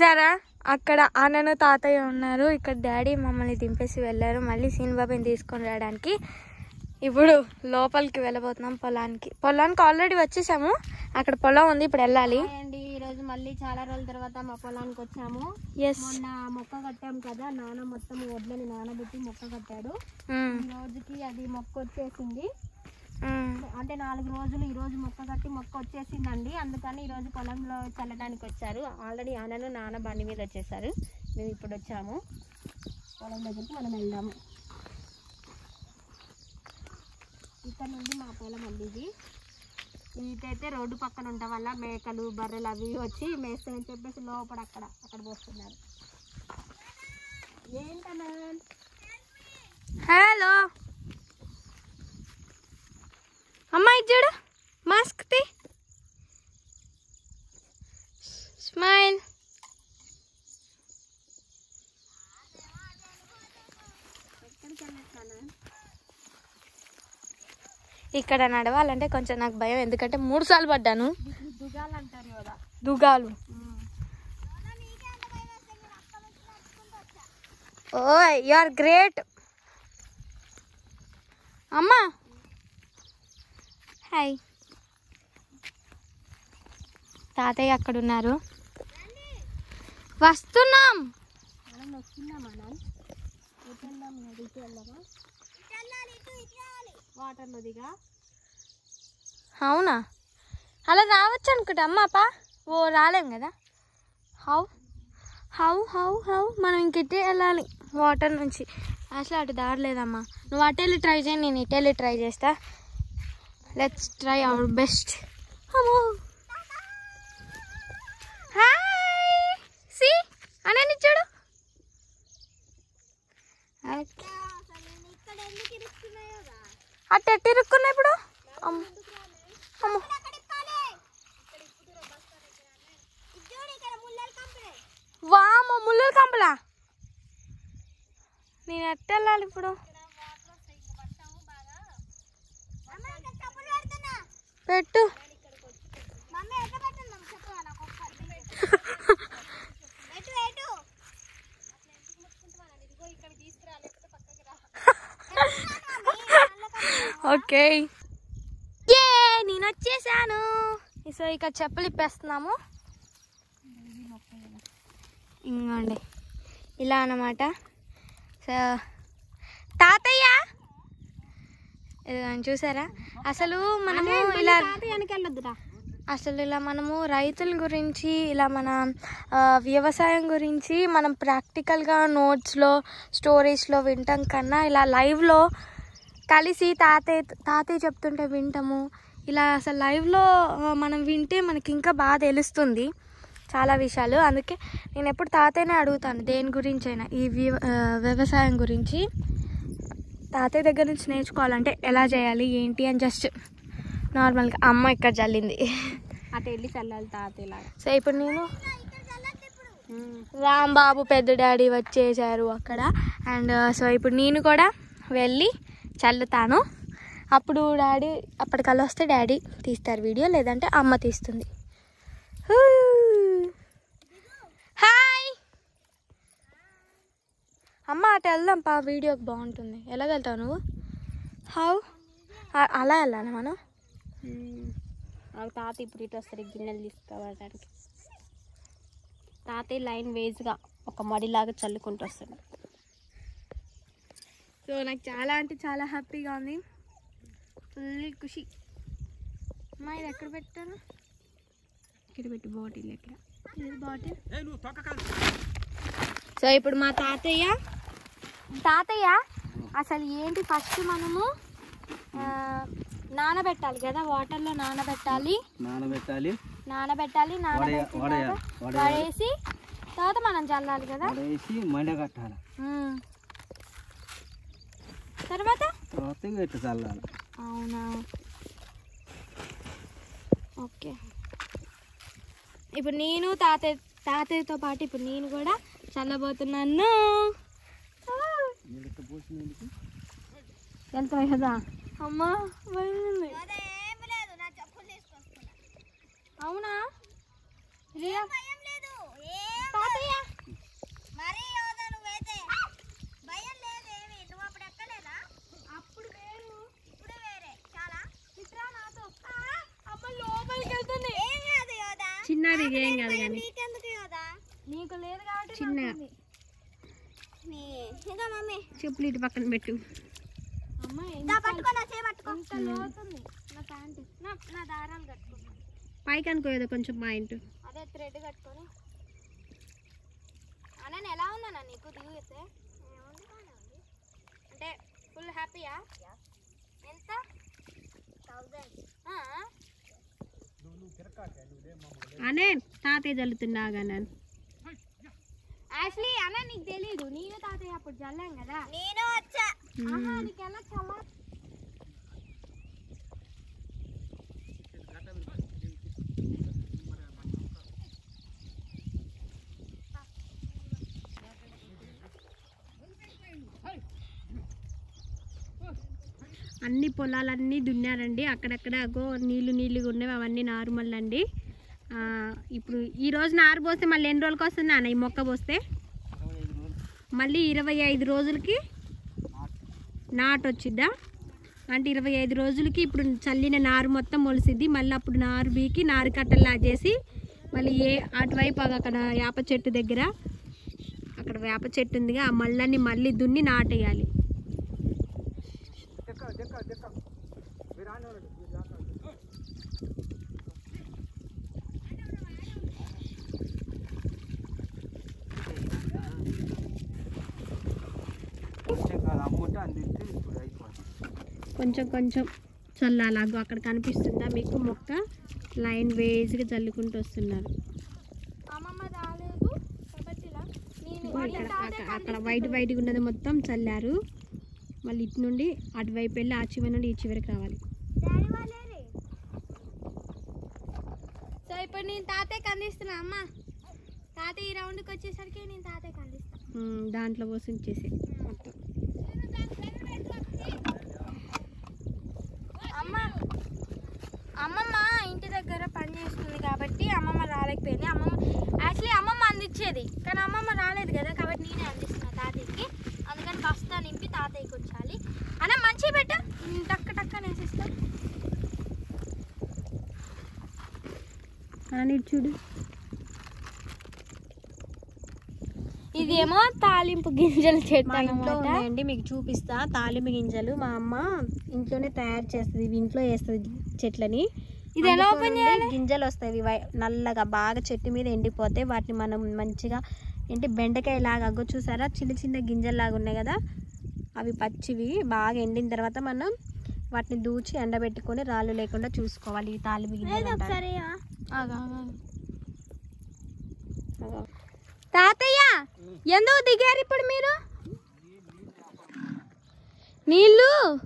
చూసారా అక్కడ అన్నను తాతయ్య ఉన్నారు ఇక్కడ డాడీ మమ్మల్ని దింపేసి వెళ్ళారు మళ్ళీ సీన్ బాబాయ్ని తీసుకొని రావడానికి ఇప్పుడు లోపలికి వెళ్ళబోతున్నాం పొలానికి పొలానికి ఆల్రెడీ వచ్చేసాము అక్కడ పొలం ఉంది ఇప్పుడు వెళ్ళాలి అండి ఈ రోజు మళ్ళీ చాలా రోజుల తర్వాత మా పొలానికి వచ్చాము ఎస్ మొన్న మొక్క కట్టాం కదా నాన్న మొత్తం వడ్లని నానబెట్టి మొక్క కట్టాడు ఈ రోజుకి అది మొక్క వచ్చేసింది అంటే నాలుగు రోజులు ఈ రోజు మొక్క కట్టి మొక్క వచ్చేసిందండి అందుకని ఈ రోజు పొలంలో చల్లడానికి వచ్చారు ఆల్రెడీ ఆనను నాన్న బండి మీద వచ్చేసారు మేము ఇప్పుడు వచ్చాము పొలం దగ్గరికి మనం వెళ్దాము ఇక్కడ నుండి మా పొలం అండి ఇది ఇటైతే రోడ్డు పక్కన ఉండటం వల్ల మేకలు బర్రెలు అవి వచ్చి మేస్తాయని చెప్పేసి లోపల అక్కడ అక్కడ పోస్తున్నారు ఏంటన్నా హలో అమ్మాయి చూడు మాస్క్ తీ స్మైల్ ఎక్కడికి వెళ్ళొచ్చానా ఇక్కడ నడవాలంటే కొంచెం నాకు భయం ఎందుకంటే మూడు సార్లు పడ్డాను దుగాలు అంటారు కదా దుగాలు ఓయ్ యు ఆర్ గ్రేట్ అమ్మా హాయ్ తాతయ్య అక్కడ ఉన్నారు వస్తున్నాం మనం వస్తున్నామా నాన్న ఎటు వెళ్దాం నదికి వెళ్దామా వాటర్లో దిగా అవునా అలా రావచ్చు అనుకుంటా అమ్మా పా ఓ రాలేం కదా హౌ హౌ హౌ హౌ మనం ఇంకెట్టే వెళ్ళాలి వాటర్ నుంచి అసలు అటు దారి లేదమ్మా నువ్వు అటు వెళ్ళి ట్రై చేయి నేను ఇటు వెళ్ళి ట్రై చేస్తా లెట్స్ ట్రై అవర్ బెస్ట్ అమ్మో హాయ్ సి అనని చూడు Okay. అటు ఎట్టు ఇరుక్కున్నా ఇప్పుడు అమ్మ అమ్మ వామ ముళ్ళు కంపలా నేను ఎట్ట వెళ్ళాలి ఇప్పుడు పెట్టు ఓకే ఏ నేను వచ్చేసాను సో ఇక చెప్పులు ఇప్పేస్తున్నాము ఇంకోండి ఇలా అన్నమాట సో తాతయ్య ఇదిగోండి చూసారా అసలు మనము ఇలా వెనకెళ్ళొద్దురా అసలు ఇలా మనము రైతుల గురించి ఇలా మన ఆ, వ్యవసాయం గురించి మనం ప్రాక్టికల్గా నోట్స్లో స్టోరీస్లో వింటాం కన్నా ఇలా లైవ్లో కలిసి తాతయ్య తాతయ్య చెప్తుంటే వింటాము ఇలా అసలు లైవ్లో ఆ, మనం వింటే మనకి ఇంకా బాగా తెలుస్తుంది చాలా విషయాలు అందుకే నేను ఎప్పుడు తాతయ్యనే అడుగుతాను దేని గురించి అయినా ఈ వ్య- ఆ, వ్యవసాయం గురించి తాతయ్య దగ్గర నుంచి నేర్చుకోవాలంటే ఎలా చేయాలి ఏంటి అని జస్ట్ నార్మల్గా అమ్మ ఇక్కడ చల్లింది అటు వెళ్ళి చల్లాలి తాతయ్యలాగా సో ఇప్పుడు నేను రాంబాబు పెద్ద డాడీ వచ్చేసారు అక్కడ అండ్ సో ఇప్పుడు నేను కూడా వెళ్ళి చల్లుతాను అప్పుడు డాడీ అప్పటికల్లా వస్తే డాడీ తీస్తారు వీడియో లేదంటే అమ్మ తీస్తుంది హూ. హాయ్ అమ్మ అటు వెళ్దాం పా వీడియోకి బాగుంటుంది ఎలాగెళ్తావు నువ్వు హౌ అ- అలా వెళ్ళాలి మనం ఆ తాత ఇప్పుడు ఇటు వస్తారు గిన్నెలు తీసుకోవడానికి తాతయ్య లైన్ వేజ్గా ఒక మడిలాగా చల్లుకుంటూ వస్తాడు సో నాకు చాలా అంటే చాలా హ్యాపీగా ఉంది ఫుల్ ఖుషి అమ్మా ఇది ఎక్కడ పెట్టాను ఇక్కడ పెట్టి బాటిల్ ఇక్కడ ఇది బాటిల్ సో ఇప్పుడు మా తాతయ్య తాతయ్య అసలు ఏంటి ఫస్ట్ మనము ఆ, నానబెట్టాలి కదా వాటర్లో నానబెట్టాలి నానబెట్టాలి నానబెట్టాలి నానబెట్టి వడయ- వడయ- పడేసి తర్వాత మనం చల్లాలి కదా వేసి మండ కట్టాలి ఉమ్. తర్వాత తర్వాత ఇట్లా చల్లాలి అవునా ఓకే ఇప్పుడు నేను తాతయ్య తాతయ్యతో పాటు ఇప్పుడు నేను కూడా చల్లబోతున్నాను వెళ్తాయి కదా అమ్మా భయమైంది. అవునా రియా? తాతయ్య మరి ఏం కాదు కానీ నీకు లేదు కాబట్టి చిన్నగా ఇంకా మమ్మీ చెప్పులు ఇటు పక్కన పెట్టు అమ్మ పట్టుకో నా చేయి పట్టుకో ఇంత లోతుంది నా ప్యాంట్ నా నా దారాలు కట్టుకున్నా పైకి అనుకోయేదో కొంచెం పాయింట్ అదే థ్రెడ్ కట్టుకొని అన్న ఎలా ఉందన్న నీకు దిగితే అంటే ఫుల్ హ్యాపీయా ఎంత థౌజండ్ అనే తాతయ్య చల్లుతున్నాగా నన్ను యాక్చువల్లీ అన్న నీకు తెలీదు నేను తాతయ్య అప్పుడు చల్లాం కదా నేను వచ్చా ఆహా నీకు ఎలా చల్ల అన్ని పొలాలన్నీ దున్నారండి అక్కడక్కడ అగో నీళ్లు నీళ్ళుగా ఉన్నవి అవన్నీ నార్మల్ అండి ఆ, ఇప్పుడు ఈ రోజు నారు పోస్తే మళ్ళీ ఎన్ని రోజులకి వస్తుంది నాన్న ఈ మొక్క పోస్తే మళ్ళీ ఇరవై ఐదు రోజులకి నాటు వచ్చిద్దా అంటే ఇరవై ఐదు రోజులకి ఇప్పుడు చల్లిన నారు మొత్తం మొలిసిద్ది మళ్ళీ అప్పుడు నారు బీకి నారు కట్టల్లా చేసి మళ్ళీ ఏ అటువైపు అది అక్కడ వేప చెట్టు దగ్గర అక్కడ వేప చెట్టు ఉందిగా ఆ మళ్ళీ మళ్ళీ దున్ని నాటేయాలి కొంచెం కాదు అమ్ముంటే అందిస్తే ఇప్పుడు అయిపోతుంది కొంచెం కొంచెం చల్లాలాగు అక్కడ కనిపిస్తుందా మీకు మొక్క లైన్ వేజ్గా చల్లుకుంటూ వస్తున్నారు అమ్మమ్మ రాలేదు కాబట్టి ఇలా నేను ఇగో ఇక్కడ అక్క- అక్కడ వైట్ వైట్గా ఉన్నది మొత్తం చల్లారు మళ్ళీ ఇటు నుండి అటువైపు వెళ్ళి ఆ చివరి నుండి ఈ చివరికి రావాలి డాడీ వాళ్ళేరి సో ఇప్పుడు నేను తాతయ్యకి అందిస్తున్నా అమ్మ తాతయ్య ఈ రౌండ్కి వచ్చేసరికి నేను తాతయ్యకి అందిస్తాను ఉమ్, దాంట్లో పోసి ఉంచేసి మొత్తం అమ్మ అమ్మమ్మ ఇంటి దగ్గర పని చేస్తుంది కాబట్టి అమ్మమ్మ రాలేకపోయింది అమ్మమ్మ యాక్చువల్లీ అమ్మమ్మ అందించేది కానీ అమ్మమ్మ రాలేదు కదా కాబట్టి నేనే అందిస్తున్నా తాతయ్యకి అందుకని బస్తా నింపి తాతయ్యకి ఉంచాలి అన్న మంచి పెట్టు నేను టక్క టక్క నేసిస్తా అని చూడు ఇదేమో తాలింపు గింజల చెట్టు మా ఇంట్లో అన్నమాట ఉన్నాయండి మీకు చూపిస్తా తాలింపు గింజలు మా అమ్మ ఇంట్లోనే తయారు చేస్తుంది ఇవి ఇంట్లో వేస్తుంది చెట్లని ఇది ఎలా అందులో ఓపెన్ నుండి చేయాలి? గింజలు వస్తాయి ఇవి వై- నల్లగా బాగా చెట్టు మీద ఎండిపోతే వాటిని మనం మంచిగా ఏంటి బెండకాయ లాగా అగ్గో చూసారా చిన్న చిన్న గింజలు లాగా ఉన్నాయి కదా అవి పచ్చివి బాగా ఎండిన తర్వాత మనం వాటిని దూచి ఎండబెట్టుకొని రాళ్ళు లేకుండా చూసుకోవాలి ఈ తాలింపు గింజలు అంటారు. ఆగు, ఆగు, ఆగు. తాతయ్య ఎందుకు దిగారు ఇప్పుడు మీరు నీళ్ళు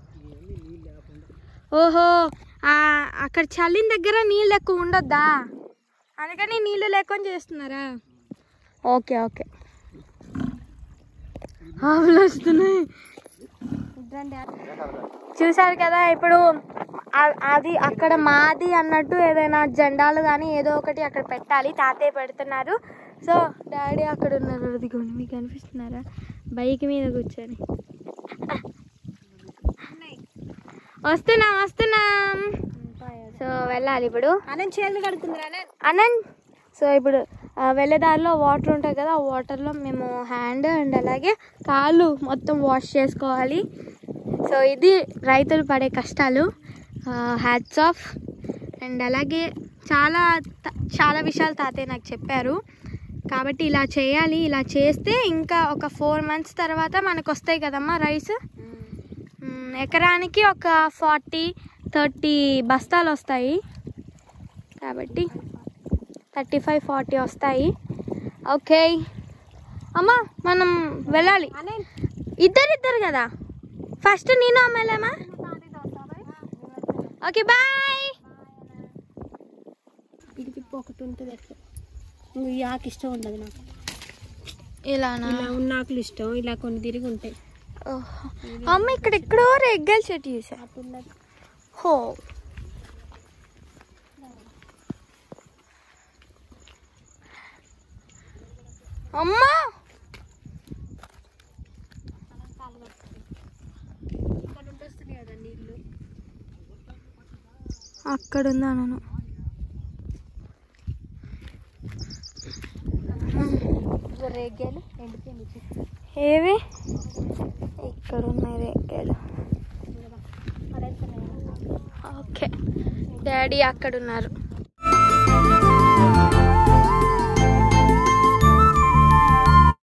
ఓహో ఆ, అక్కడ చల్లిన దగ్గర నీళ్ళు ఎక్కువ ఉండొద్దా అందుకని నీళ్ళు లేకుండా చేస్తున్నారా ఓకే ఓకే ఆవులు వస్తున్నాయి చూసారు కదా ఇప్పుడు ఆ- అది అక్కడ మాది అన్నట్టు ఏదైనా జెండాలు కానీ ఏదో ఒకటి అక్కడ పెట్టాలి తాతయ్య పెడుతున్నారు సో డాడీ అక్కడ ఉన్నారు అదిగోండి మీకు కనిపిస్తున్నారా బైక్ మీద కూర్చొని వస్తున్నాం వస్తున్నాం సో వెళ్ళాలి ఇప్పుడు అనంత్ చేతులు కడుకుందిరా అనంత్ సో ఇప్పుడు ఆ, వెళ్ళే దారిలో వాటర్ ఉంటాయి కదా ఆ వాటర్లో మేము హ్యాండ్ అండ్ అలాగే కాళ్ళు మొత్తం వాష్ చేసుకోవాలి సో ఇది రైతులు పడే కష్టాలు హ్యాట్స్ ఆఫ్ అండ్ అలాగే చాలా త- చాలా విషయాలు తాతయ్య నాకు చెప్పారు కాబట్టి ఇలా చేయాలి ఇలా చేస్తే ఇంకా ఒక ఫోర్ మంత్స్ తర్వాత మనకు వస్తాయి కదమ్మా రైస్ మ్, ఎకరానికి ఒక ఫార్టీ థర్టీ బస్తాలు వస్తాయి కాబట్టి థర్టీ ఫైవ్ ఫార్టీ వస్తాయి ఓకే అమ్మా మనం వెళ్ళాలి ఇద్దరిద్దరు కదా ఫస్ట్ నేను అమ్మ వెళ్ళామా ఓకే బాయ్ ఇది తిప్పి ఒకటి ఉంటుంది అట్లా ఇంకో ఈ ఆకు ఇష్టం ఉండదు నాకు ఇలానా ఇలా ఉన్న ఆకులు ఇష్టం ఇలా కొన్ని తిరిగి ఉంటాయి ఓహో. అమ్మ ఇక్కడ ఎక్కడో రెగ్గల చెట్టు చూసా హో అమ్మా అక్కడ ఉందా నన్ను ఇచ్చి ఏవి ఇక్కడ ఉన్నాయి రేకాయలు పడేస్తున్నాయి ఓకే డాడీ అక్కడ ఉన్నారు